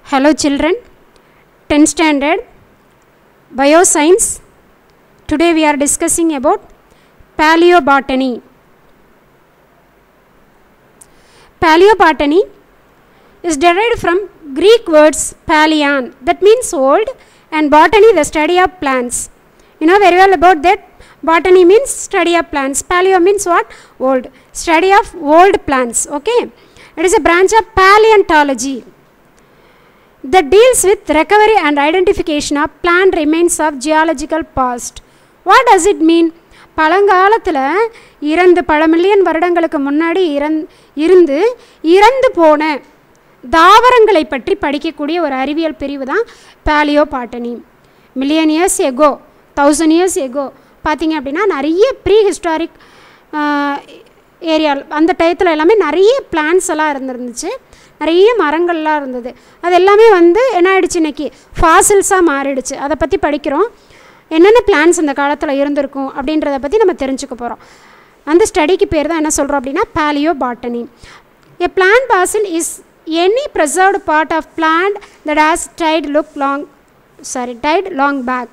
Hello children, 10th standard Bioscience. Today we are discussing about Paleobotany. Paleobotany is derived from Greek words paleon that means old and botany the study of plants. You know very well about that. Botany means study of plants. Paleo means what? Old. Study of old plants. Okay. It is a branch of paleontology that deals with recovery and identification of plant remains of geological past. What does it mean? பழங்காலத்தில் இறந்து பல million வருடங்களுக்கு முன்னாடி இறந் இருந்து இறந்து போன தாவரங்களை பற்றி படிக்கக்கூடிய ஒரு அறிவியல் பிரிவு தான் palaeobotany million years ago thousand years ago பார்த்தீங்க அப்படின்னா நிறைய ப்ரீ ஹிஸ்டாரிக் ஏரியா அந்த டயத்தில் எல்லாமே நிறைய பிளான்ஸ் எல்லாம் இருந்துருந்துச்சு நிறைய மரங்கள்லாம் இருந்தது அது எல்லாமே வந்து என்ன ஆயிடுச்சு இன்னைக்கு ஃபாசில்ஸாக மாறிடுச்சு அதை பற்றி படிக்கிறோம் என்னென்ன பிளான்ஸ் அந்த காலத்தில் இருந்திருக்கும் அப்படின்றத பற்றி நம்ம தெரிஞ்சுக்க போகிறோம் அந்த ஸ்டடிக்கு பேர் தான் என்ன சொல்கிறோம் அப்படின்னா palaeobotany a plant fossil is any preserved part of plant that has died look long sorry died long back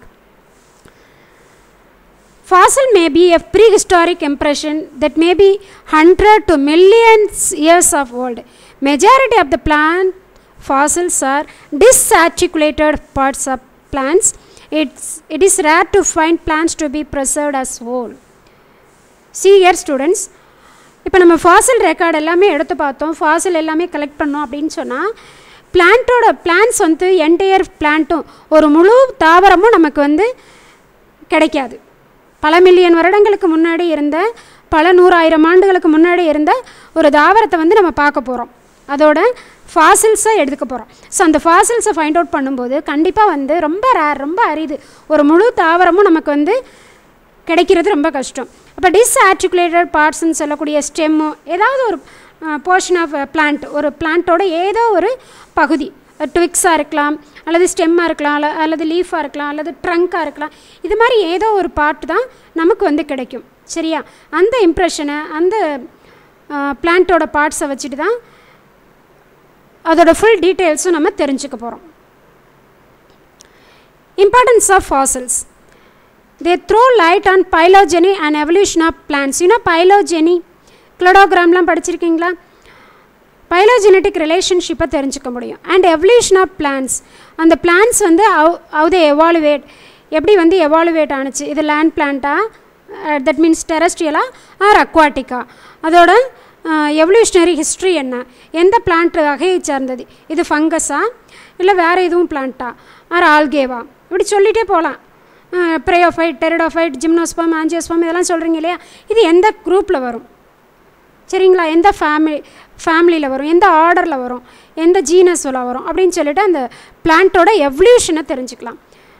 Fossil may be a prehistoric impression that may be 100 to millions years of old. Majority of the plant fossils are disarticulated parts of plants. It's, it is rare to find plants to be preserved as whole. See here students, இப்போ நம்ம Fazil record எல்லாமே எடுத்து பார்த்தோம் ஃபாசில் எல்லாமே collect பண்ணோம் அப்படின்னு சொன்னால் பிளான்ட்டோட plans வந்து என்டையர் பிளான்ட்டும் ஒரு முழு தாவரமும் நமக்கு வந்து கிடைக்காது பல மில்லியன் வருடங்களுக்கு முன்னாடி இருந்த பல நூறாயிரம் ஆண்டுகளுக்கு முன்னாடி இருந்த ஒரு தாவரத்தை வந்து நம்ம பார்க்க போகிறோம் அதோட ஃபாசில்ஸை எடுத்துக்க போகிறோம் ஸோ அந்த ஃபாசில்ஸை ஃபைண்ட் அவுட் பண்ணும்போது கண்டிப்பாக வந்து ரொம்ப ரேர் ரொம்ப அரிது ஒரு முழு தாவரமும் நமக்கு வந்து கிடைக்கிறது ரொம்ப கஷ்டம் அப்போ டிஸ்ஆர்டிகுலேட்டட் பார்ட்ஸ்ன்னு சொல்லக்கூடிய ஸ்டெம்மோ ஏதாவது ஒரு போர்ஷன் ஆஃப் பிளான்ட் ஒரு பிளான்ட்டோட ஏதோ ஒரு பகுதி ட்விக்ஸாக இருக்கலாம் அல்லது ஸ்டெம்மாக இருக்கலாம் அல்ல அல்லது லீஃபாக இருக்கலாம் அல்லது ட்ரங்காக இருக்கலாம் இது மாதிரி ஏதோ ஒரு பார்ட் தான் நமக்கு வந்து கிடைக்கும் சரியா அந்த இம்ப்ரெஷனை அந்த பிளான்ட்டோட பார்ட்ஸை வச்சுட்டு தான் அதோட ஃபுல் டீட்டெயில்ஸும் நம்ம தெரிஞ்சுக்க போகிறோம் importance of fossils they throw light on phylogeny and evolution of plants you know phylogeny கிளடோகிராம்லாம் படிச்சிருக்கீங்களா பைலோஜெனட்டிக் ரிலேஷன்ஷிப்பை தெரிஞ்சுக்க முடியும் அண்ட் எவல்யூஷன் ஆஃப் பிளான்ஸ் அந்த பிளான்ஸ் வந்து அவ் ஹவு தே எவாலுவேட் எப்படி வந்து எவாலுவேட் ஆணுச்சு இது லேண்ட் பிளான்ட்டா தட் மீன்ஸ் டெரஸ்ட்ரியலா ஆர் அக்வாட்டிக்கா அதோட எவல்யூஷனரி ஹிஸ்ட்ரி என்ன எந்த பிளான்ட் வகையை சார்ந்தது இது ஃபங்கஸா இல்லை வேறு எதுவும் பிளான்ட்டா ஆர் ஆல்கேவா இப்படி சொல்லிகிட்டே போகலாம் ப்ரேயோஃபைட் டெரிடோஃபைட் ஜிம்னோஸ்பாம் ஆஞ்சியோஸ்பாம் இதெல்லாம் சொல்கிறீங்க இல்லையா இது எந்த குரூப்பில் வரும் சரிங்களா எந்த ஃபேமிலி ஃபேமிலியில் வரும் எந்த ஆர்டரில் வரும் எந்த ஜீனஸில் வரும் அப்படின்னு சொல்லிட்டு அந்த பிளான்ட்டோட எவல்யூஷனை தெரிஞ்சுக்கலாம்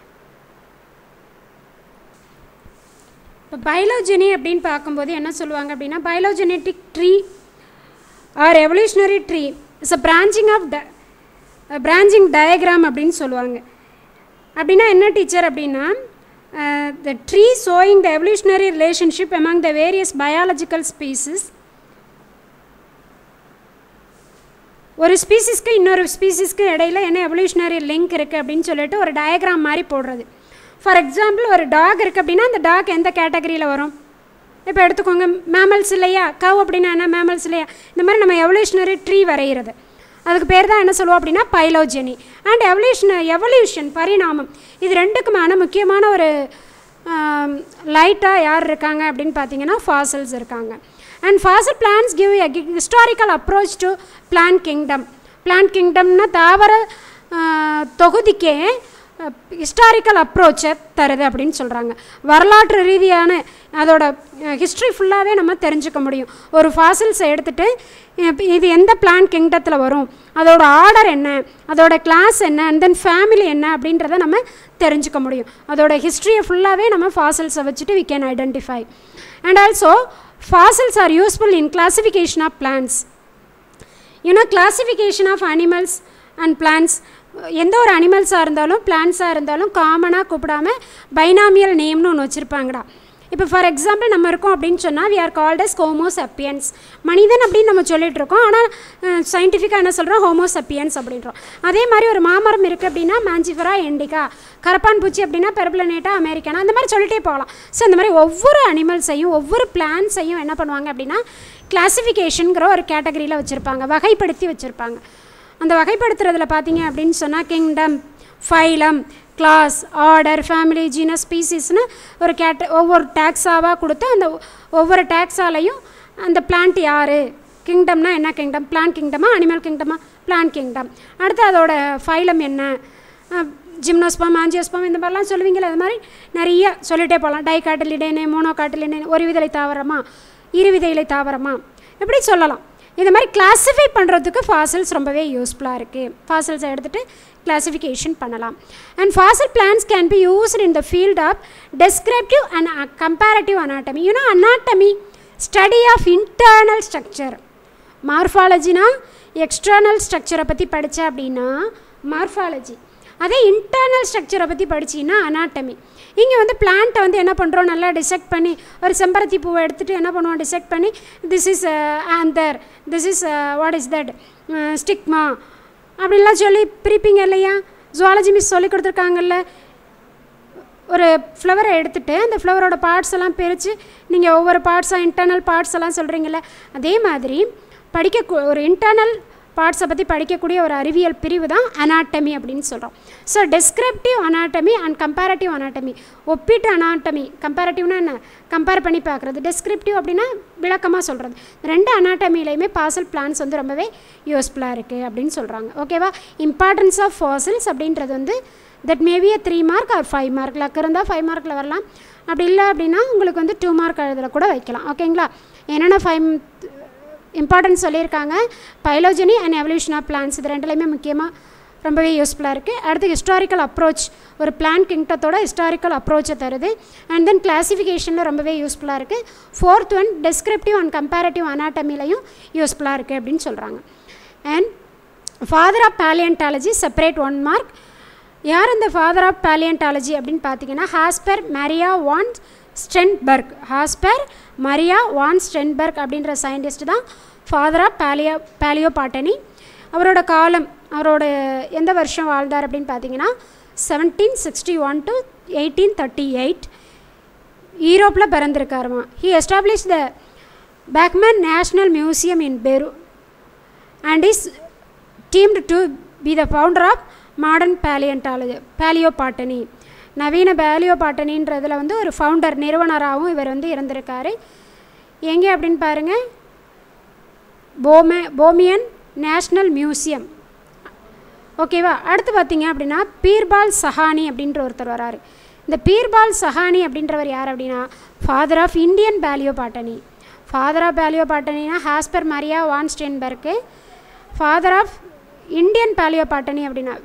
இப்போ பயோலோஜெனி அப்படின்னு பார்க்கும்போது என்ன சொல்லுவாங்க அப்படின்னா phylogenetic tree or evolutionary tree it's a branching of the branching diagram அப்படின்னு சொல்லுவாங்க அப்படின்னா என்ன டீச்சர் அப்படின்னா the tree showing the evolutionary relationship among the various biological species ஒரு ஸ்பீசிஸ்க்கு இன்னொரு ஸ்பீசிஸ்க்கு இடையில என்ன எவல்யூஷனரி லிங்க் இருக்குது அப்படின்னு சொல்லிட்டு ஒரு டயக்ராம் மாதிரி போடுறது ஃபார் எக்ஸாம்பிள் ஒரு டாக் இருக்குது அப்படின்னா அந்த டாக் எந்த கேட்டகரியில் வரும் இப்போ எடுத்துக்கோங்க மேமல்ஸ் இல்லையா கவ் அப்படின்னா என்ன மேமல்ஸ் இல்லையா இந்த மாதிரி நம்ம எவல்யூஷனரி ட்ரீ வரைகிறது அதுக்கு பேர் தான் என்ன சொல்லுவோம் அப்படின்னா பைலோஜெனி அண்ட் எவல்யூஷன் எவல்யூஷன் பரிணாமம் இது ரெண்டுக்குமான முக்கியமான ஒரு லைட்டாக யார் இருக்காங்க அப்படின்னு பார்த்தீங்கன்னா ஃபாசல்ஸ் இருக்காங்க and fossil plants give a historical approach to plant kingdom plant கிங்டம்னா தாவர தொகுதிக்கே ஹிஸ்டாரிக்கல் அப்ரோச்சை தருது அப்படின்னு சொல்கிறாங்க வரலாற்று ரீதியான அதோட ஹிஸ்ட்ரி ஃபுல்லாகவே நம்ம தெரிஞ்சுக்க முடியும் ஒரு ஃபாசில்ஸை எடுத்துகிட்டு இது எந்த பிளான் கிங்டத்தில் வரும் அதோட ஆர்டர் என்ன அதோட கிளாஸ் என்ன அண்ட் தென் ஃபேமிலி என்ன அப்படின்றத நம்ம தெரிஞ்சுக்க முடியும் அதோட ஹிஸ்ட்ரியை ஃபுல்லாகவே நம்ம ஃபாசில்ஸை வச்சுட்டு we can identify and also fossils are useful in classification of plants you know classification of animals and plants எந்த ஒரு அனிமல்ஸாக இருந்தாலும் பிளான்ஸாக இருந்தாலும் காமனாக கூப்பிடாம பைனாமியல் நேம்னு ஒன்று வச்சுருப்பாங்கடா இப்போ ஃபார் எக்ஸாம்பிள் நம்ம இருக்கோம் அப்படின்னு சொன்னால் we are called as Homo sapiens மனிதன் அப்படின்னு நம்ம சொல்லிட்டு இருக்கோம் ஆனால் சயின்டிஃபிக்காக என்ன சொல்கிறோம் ஹோமோசப்பியன்ஸ் அப்படின்றோம் அதே மாதிரி ஒரு மாமரம் இருக்குது அப்படின்னா மேஞ்சிஃபரா எண்டிகா கரப்பான் பூச்சி அப்படின்னா பெர்புலனேட்டா அமெரிக்கானா அந்த மாதிரி சொல்லிட்டே போகலாம் ஸோ இந்த மாதிரி ஒவ்வொரு அனிமல்ஸையும் ஒவ்வொரு பிளான்ஸையும் என்ன பண்ணுவாங்க அப்படின்னா கிளாசிஃபிகேஷனுங்கிற ஒரு கேட்டகரியில் வச்சுருப்பாங்க வகைப்படுத்தி வச்சுருப்பாங்க அந்த வகைப்படுத்துறதுல பார்த்தீங்க அப்படின்னு சொன்னால் kingdom phylum class order family genus ஸ்பீசிஸ்னு ஒரு கேட்ட ஒவ்வொரு டேக்ஸாவாக கொடுத்து அந்த ஒவ்வொரு டேக்ஸாலையும் அந்த பிளான்ட் யார் கிங்டம்னா என்ன கிங்டம் பிளான்ட் கிங்டமா அனிமல் கிங்டமா பிளான்ட் கிங்டம் அடுத்து அதோட ஃபைலம் என்ன ஜிம்னோஸ்பாம் ஆஞ்சியோஸ்பாம் இந்த மாதிரிலாம் சொல்லுவீங்களே அது மாதிரி நிறைய சொல்லிட்டே போகலாம் டை காட்டிலிடேனே மோனோ காட்டிலிடேனே ஒரு விதலை தாவரமா இரு விதையிலை தாவரமா இப்படி சொல்லலாம் இந்த மாதிரி கிளாஸிஃபை பண்ணுறதுக்கு ஃபாசில்ஸ் ரொம்பவே யூஸ்ஃபுல்லாக இருக்குது ஃபாசில்ஸை எடுத்துகிட்டு கிளாஸிஃபிகேஷன் பண்ணலாம் and fossil plants can be used in the field of descriptive and comparative anatomy you know anatomy study of internal structure மார்ஃபாலஜினா எக்ஸ்டர்னல் ஸ்ட்ரக்சரை பற்றி படித்த அப்படின்னா மார்ஃபாலஜி அதே இன்டர்னல் ஸ்ட்ரக்சரை பற்றி படிச்சிங்கன்னா அனாட்டமி இங்கே வந்து பிளான்ட்டை வந்து என்ன பண்ணுறோம் நல்லா டிசெக்ட் பண்ணி ஒரு செம்பருத்தி பூவை எடுத்துகிட்டு என்ன பண்ணுவோம் டிசெக்ட் பண்ணி this is anther this is what is that stigma அப்படின்லாம் சொல்லி பிரிப்பீங்க இல்லையா ஜுவாலஜி மிஸ் சொல்லி கொடுத்துருக்காங்கல்ல ஒரு ஃப்ளவரை எடுத்துகிட்டு அந்த ஃப்ளவரோட பார்ட்ஸ் எல்லாம் பிரித்து நீங்கள் ஒவ்வொரு பார்ட்ஸாக இன்டர்னல் பார்ட்ஸ் எல்லாம் சொல்கிறீங்கள அதே மாதிரி படிக்க ஒரு இன்டர்னல் பார்ட்ஸை பற்றி படிக்கக்கூடிய ஒரு அறிவியல் பிரிவு தான் அனாட்டமி அப்படின்னு சொல்கிறோம் so descriptive anatomy and comparative anatomy ஒப்பீட்டு அனாட்டமி கம்பேரட்டிவ்னா என்ன கம்பேர் பண்ணி பார்க்குறது டெஸ்கிரிப்டிவ் அப்படின்னா விளக்கமாக சொல்கிறது ரெண்டு அனாட்டமிலையுமே பாசல் பிளான்ஸ் வந்து ரொம்பவே யூஸ்ஃபுல்லாக இருக்குது அப்படின்னு சொல்கிறாங்க ஓகேவா இம்பார்ட்டன்ஸ் ஆஃப் ஃபாசில்ஸ் அப்படின்றது வந்து that maybe a three mark or five mark luck இருந்தால் ஃபைவ் மார்க்கில் வரலாம் அப்படி இல்லை அப்படின்னா உங்களுக்கு வந்து டூ மார்க் எழுதில் கூட வைக்கலாம் ஓகேங்களா என்னென்ன ஃபைவ் இம்பார்ட்டன்ஸ் சொல்லியிருக்காங்க phylogeny and evolution of plants இது ரெண்டுலையுமே முக்கியமாக ரொம்பவே யூஸ்ஃபுல்லாக இருக்குது அடுத்து ஹிஸ்டாரிக்கல் அப்ரோச் ஒரு பிளான் கிங்டத்தோட ஹிஸ்டாரிக்கல் அப்ரோச்சை தருது அண்ட் தென் கிளாசிஃபிகேஷனில் ரொம்பவே யூஸ்ஃபுல்லாக இருக்குது fourth one descriptive and comparative அனாட்டமிலையும் யூஸ்ஃபுல்லாக இருக்குது அப்படின்னு சொல்கிறாங்க and father of palaeontology separate one mark யார் இந்த ஃபாதர் ஆஃப் பேலியன்டாலஜி அப்படின்னு பார்த்தீங்கன்னா Kaspar Maria von Sternberg Kaspar Maria von Sternberg அப்படின்ற சயின்டிஸ்ட் தான் father of paleo palaeobotany அவரோட காலம் அவரோட எந்த வருஷம் வாழ்ந்தார் அப்படின்னு பார்த்தீங்கன்னா seventeen sixty one to eighteen thirty eight ஈரோப்பில் பிறந்திருக்காருமா he establish the Bohemian national museum in Prague and is deemed to be the founder of modern palaeontology palaeobotany நவீன பேலியோ பாட்டனின்றதில் வந்து ஒரு ஃபவுண்டர் நிறுவனராகவும் இவர் வந்து இருந்திருக்காரு எங்கே அப்படின்னு பாருங்கள் போமே போமியன் நேஷ்னல் மியூசியம் ஓகேவா அடுத்து பார்த்தீங்க அப்படின்னா பீர்பால் சஹானி அப்படின்ற ஒருத்தர் வராரு இந்த பீர்பால் சஹானி அப்படின்றவர் யார் அப்படின்னா father of Indian palaeobotany father of பேலியோ பாட்டனினா ஹாஸ்பர் மரியா வான் ஸ்டென்பர்க்கு father of Indian palaeobotany அப்படின்னா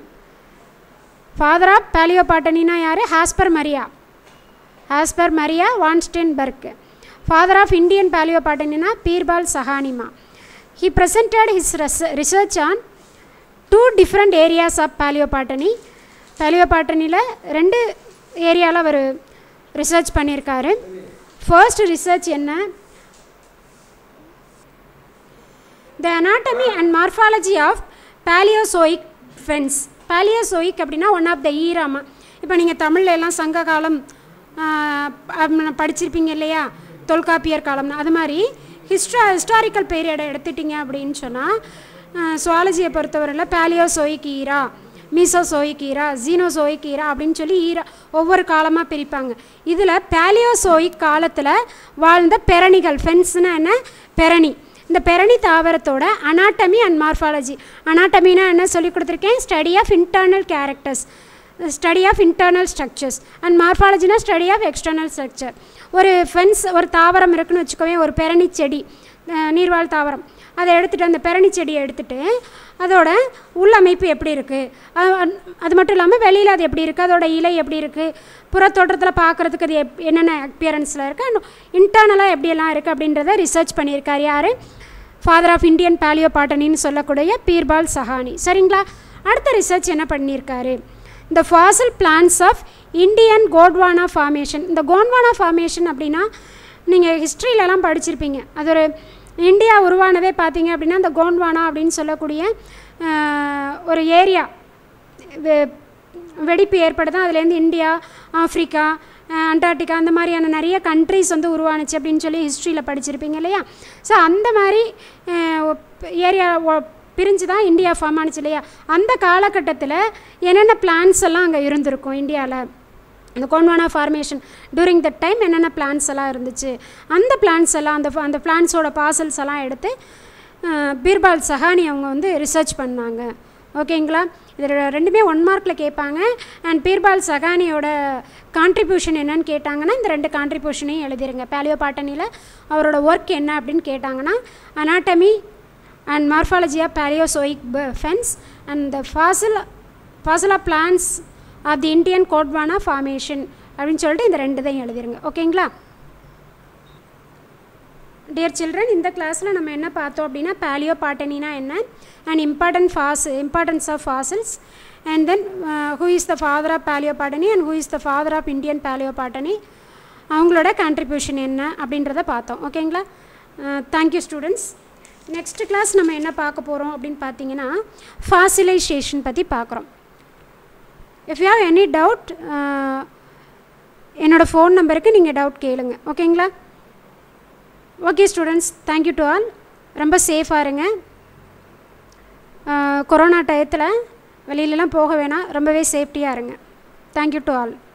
ஃபாதர் ஆஃப் பேலியோ பாட்டனினா யார் Kaspar Maria Kaspar Maria von Sternberg father of Indian பேலியோ பாட்டனினா பீர்பால் சஹானிமா he presented his research on two different areas of palaeobotany பேலியோ பாட்டனியில் ரெண்டு ஏரியாவில் அவர் ரிசர்ச் பண்ணியிருக்காரு ஃபர்ஸ்ட் ரிசர்ச் என்ன the anatomy and morphology of Palaeozoic ferns Palaeozoic அப்படின்னா ஒன் ஆஃப் த ஈராமா இப்போ நீங்கள் தமிழ்ல எல்லாம் சங்க காலம் படிச்சிருப்பீங்க இல்லையா தொல்காப்பியர் காலம்னு அது மாதிரி ஹிஸ்டா ஹிஸ்டாரிக்கல் பீரியடை எடுத்துட்டிங்க அப்படின்னு சொன்னால் சுவாலஜியை பொறுத்தவரையில் பேலியோசோயிக் ஈரா மீசோசோயிக் ஈரா ஜீனோசோயிக் ஈரா அப்படின்னு சொல்லி ஈரா ஒவ்வொரு காலமாக பிரிப்பாங்க இதில் பேலியோசோயிக் காலத்தில் வாழ்ந்த பெரணிகள் ஃபென்ஸ்னால் என்ன பெரணி இந்த பெரணி தாவரத்தோட அனாட்டமி அண்ட் மார்ஃபாலஜி அனாட்டமினா என்ன சொல்லி கொடுத்துருக்கேன் study of internal characters study of internal structures and மார்ஃபாலஜினா ஸ்டடி ஆஃப் எக்ஸ்டர்னல் ஸ்ட்ரக்சர் ஒரு ஃபென்ஸ் ஒரு தாவரம் இருக்குன்னு வச்சுக்கோவே ஒரு பெரணி செடி நீர்வாழ் தாவரம் அதை எடுத்துகிட்டு அந்த பெரணி செடியை எடுத்துகிட்டு அதோட உள்ளமைப்பு எப்படி இருக்குது அது மட்டும் இல்லாமல் வெளியில் அது எப்படி இருக்குது அதோட இலை எப்படி இருக்குது புறத்தோட்டத்தில் பார்க்குறதுக்கு அது எப் என்னென்ன அப்பியரன்ஸில் இருக்குது அண்ட் இன்டர்னலாக எப்படியெல்லாம் இருக்குது அப்படின்றத ரிசர்ச் பண்ணியிருக்கார் யார் ஃபாதர் ஆஃப் இந்தியன் பேலியோ பாட்டனின்னு சொல்லக்கூடிய பீர்பால் சஹானி சரிங்களா அடுத்த ரிசர்ச் என்ன பண்ணியிருக்காரு இந்த fossil plants of Indian Gondwana formation இந்த கோண்ட்வானா ஃபார்மேஷன் அப்படின்னா நீங்கள் ஹிஸ்ட்ரியிலலாம் படிச்சிருப்பீங்க அது ஒரு இந்தியா உருவானதே பார்த்தீங்க அப்படின்னா இந்த கோண்ட்வானா அப்படின்னு சொல்லக்கூடிய ஆஹ், ஒரு ஏரியா வெடிப்பு ஏற்படுது அதுலேருந்து இந்தியா ஆஃப்ரிக்கா அஹ், அண்டார்டிகா அந்த மாதிரியான நிறைய கண்ட்ரிஸ் வந்து உருவானுச்சு அப்படின்னு சொல்லி ஹிஸ்ட்ரியில் படிச்சிருப்பீங்க இல்லையா ஸோ அந்த மாதிரி ஏரியா பிரிஞ்சு தான் இந்தியா ஃபார்ம் ஆனுச்சு இல்லையா அந்த காலகட்டத்தில் என்னென்ன பிளான்ஸ் எல்லாம் அங்கே இருந்திருக்கும் இந்தியாவில் இந்த Gondwana formation during the time என்னென்ன பிளான்ஸ் எல்லாம் இருந்துச்சு அந்த பிளான்ஸ் எல்லாம் அந்த அந்த பிளான்ஸோட பார்சல்ஸ் எல்லாம் எடுத்து அஹ், பீர்பால் சஹானி அவங்க வந்து ரிசர்ச் பண்ணாங்க ஓகேங்களா இது ரெ- ரெண்டுமே ஒன் மார்க்கில் கேட்பாங்க அண்ட் பீர்பால் சகானியோட கான்ட்ரிபியூஷன் என்னன்னு கேட்டாங்கன்னா இந்த ரெண்டு கான்ட்ரிபியூஷனையும் எழுதிருங்க பேலியோ பாட்டனியில் அவரோட ஒர்க் என்ன அப்படின்னு கேட்டாங்கன்னா anatomy and morphology of Palaeozoic ferns and the fossil fossil of plants of the Indian Gondwana formation அப்படின்னு சொல்லிட்டு இந்த ரெண்டு தான் எழுதிருங்க ஓகேங்களா டியர் சில்ட்ரன் இந்த கிளாஸில் நம்ம என்ன பார்த்தோம் அப்படின்னா பேலியோ பாட்டனினா என்ன அண்ட் இம்பார்ட்டன்ட் ஃபாஸ் importance of fossils and then who is the father of palaeobotany and who is the father of Indian palaeobotany அவங்களோட கான்ட்ரிபியூஷன் என்ன அப்படின்றத பார்த்தோம் ஓகேங்களா தேங்க்யூ ஸ்டூடெண்ட்ஸ் நெக்ஸ்ட் கிளாஸ் நம்ம என்ன பார்க்க போகிறோம் அப்படின்னு பார்த்தீங்கன்னா ஃபாசிலைசேஷன் பற்றி பார்க்குறோம் if you have any doubt என்னோடய ஃபோன் நம்பருக்கு நீங்கள் டவுட் கேளுங்க ஓகேங்களா okay students thank you to all ரொம்ப சேஃபாக இருங்க கொரோனா டயத்தில் வெளியிலலாம் போக வேணாம் ரொம்பவே சேஃப்டியாக இருங்க தேங்க்யூ டு ஆல்